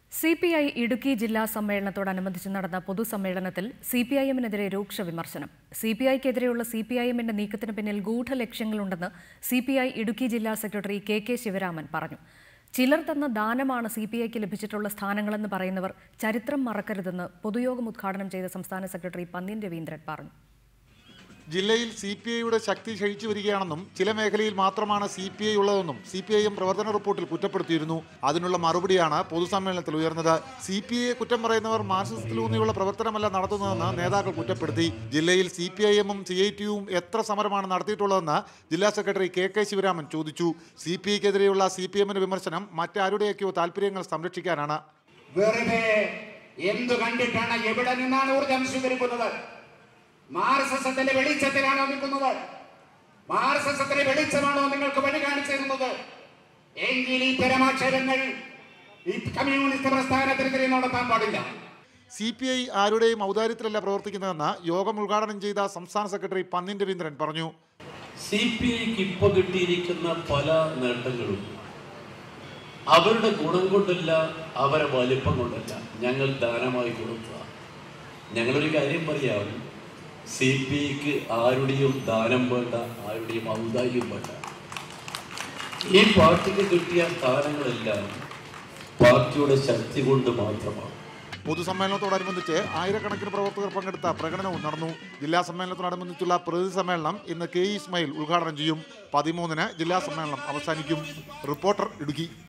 C P I Idukki ജില്ലാ സമ്മേളനത്തോടനുബന്ധിച്ച് നടന്ന പൊതുസമ്മേളനത്തിൽ സി പി ഐ എമ്മിനെതിരെ രൂക്ഷ വിമർശനം സി പി ഐക്കെതിരെയുള്ള സി പി ഐ എമ്മിന്റെ നീക്കത്തിന് പിന്നിൽ ഗൂഢലക്ഷ്യങ്ങളുണ്ടെന്ന് സി പി ഐ ഇടുക്കി ജില്ലാ സെക്രട്ടറി കെ കെ ശിവരാമൻ പറഞ്ഞു ചിലർ തന്ന ദാനമാണ് സി പി ഐക്ക് ലഭിച്ചിട്ടുള്ള സ്ഥാനങ്ങളെന്ന് പറയുന്നവർ ചരിത്രം മറക്കരുതെന്ന് പൊതുയോഗം ഉദ്ഘാടനം ചെയ്ത സംസ്ഥാന സെക്രട്ടറി പന്ന്യൻ രവീന്ദ്രൻ പറഞ്ഞു ജില്ലയിൽ സി പി ഐയുടെ ശക്തി ക്ഷയിച്ചു വരികയാണെന്നും ചില മേഖലയിൽ മാത്രമാണ് സി പി ഐ ഉള്ളതെന്നും സി പി ഐ എം പ്രവർത്തന റിപ്പോർട്ടിൽ കുറ്റപ്പെടുത്തിയിരുന്നു അതിനുള്ള മറുപടിയാണ് പൊതുസമ്മേളനത്തിൽ ഉയർന്നത് സി പി ഐയെ കുറ്റം പറയുന്നവർ മാർക്സിസത്തിലൂന്നിയുള്ള പ്രവർത്തനമല്ല നടത്തുന്നതെന്ന് നേതാക്കൾ കുറ്റപ്പെടുത്തി ജില്ലയിൽ സി പി ഐ എമ്മും സി ഐ ടിയും എത്ര സമരമാണ് നടത്തിയിട്ടുള്ളതെന്ന് ജില്ലാ സെക്രട്ടറി കെ കെ ശിവരാമൻ ചോദിച്ചു സി പി ഐക്കെതിരെയുള്ള സി പി എമ്മിന്റെ വിമർശനം മറ്റാരുടെയൊക്കെയോ താല്പര്യങ്ങൾ സംരക്ഷിക്കാനാണ് വെറുതെ എന്തു കണ്ടിട്ടാണ് എവിടെ നിന്നാണ് ഊർജം സ്വീകരിക്കുന്നത് മാർസസത്തിന്റെ വെളിച്ചത്തിലാണോ നിൽക്കുന്നത് മാർസസത്തിന്റെ വെളിച്ചമാണോ നിങ്ങൾക്ക് വഴി കാണിച്ചു തരുന്നത് എങ്കിൽ ഇത്തരം ആക്ഷേപങ്ങൾ ഈ കമ്മ്യൂണിസ്റ്റ് പ്രസ്ഥാനത്തിനെതിരെ നടത്താൻ പാടില്ല സി പി ഐ ആരുടെയും ഔദാര്യത്തിലല്ല പ്രവർത്തിക്കുന്നതെന്ന് യോഗം ഉദ്ഘാടനം ചെയ്ത സംസ്ഥാന സെക്രട്ടറി പന്ന്യൻ രവീന്ദ്രൻ പറഞ്ഞു സി പി ഐക്ക് ഇപ്പോൾ കിട്ടിയിരിക്കുന്ന പല നേട്ടങ്ങളും അവരുടെ ഗുണം കൊണ്ടല്ല അവരെ വലിപ്പം കൊണ്ടല്ല ഞങ്ങൾ ദാനമായി കൊടുക്കുക ഞങ്ങളൊരു കാര്യം പറയാം സി പി ഐക്ക് ആരുടെയും ദാനം വേണ്ട ആരുടെയും ഔദാര്യം വേണ്ട ഈ പാർട്ടിക്ക് കിട്ടിയ സ്ഥാനങ്ങളെല്ലാം പാർട്ടിയുടെ ശക്തി കൊണ്ട് മാത്രമാണ് പൊതുസമ്മേളനത്തോടനുബന്ധിച്ച് ആയിരക്കണക്കിന് പ്രവർത്തകർ പങ്കെടുത്ത പ്രകടനവും നടന്നു ജില്ലാ സമ്മേളനത്തോടനുബന്ധിച്ചുള്ള പ്രതിനിധി സമ്മേളനം ഇന്ന് കെ ഇ ഇസ്മായിൽ ഉദ്ഘാടനം ചെയ്യും പതിമൂന്നിന് ജില്ലാ സമ്മേളനം അവസാനിക്കും റിപ്പോർട്ടർ ഇടുക്കി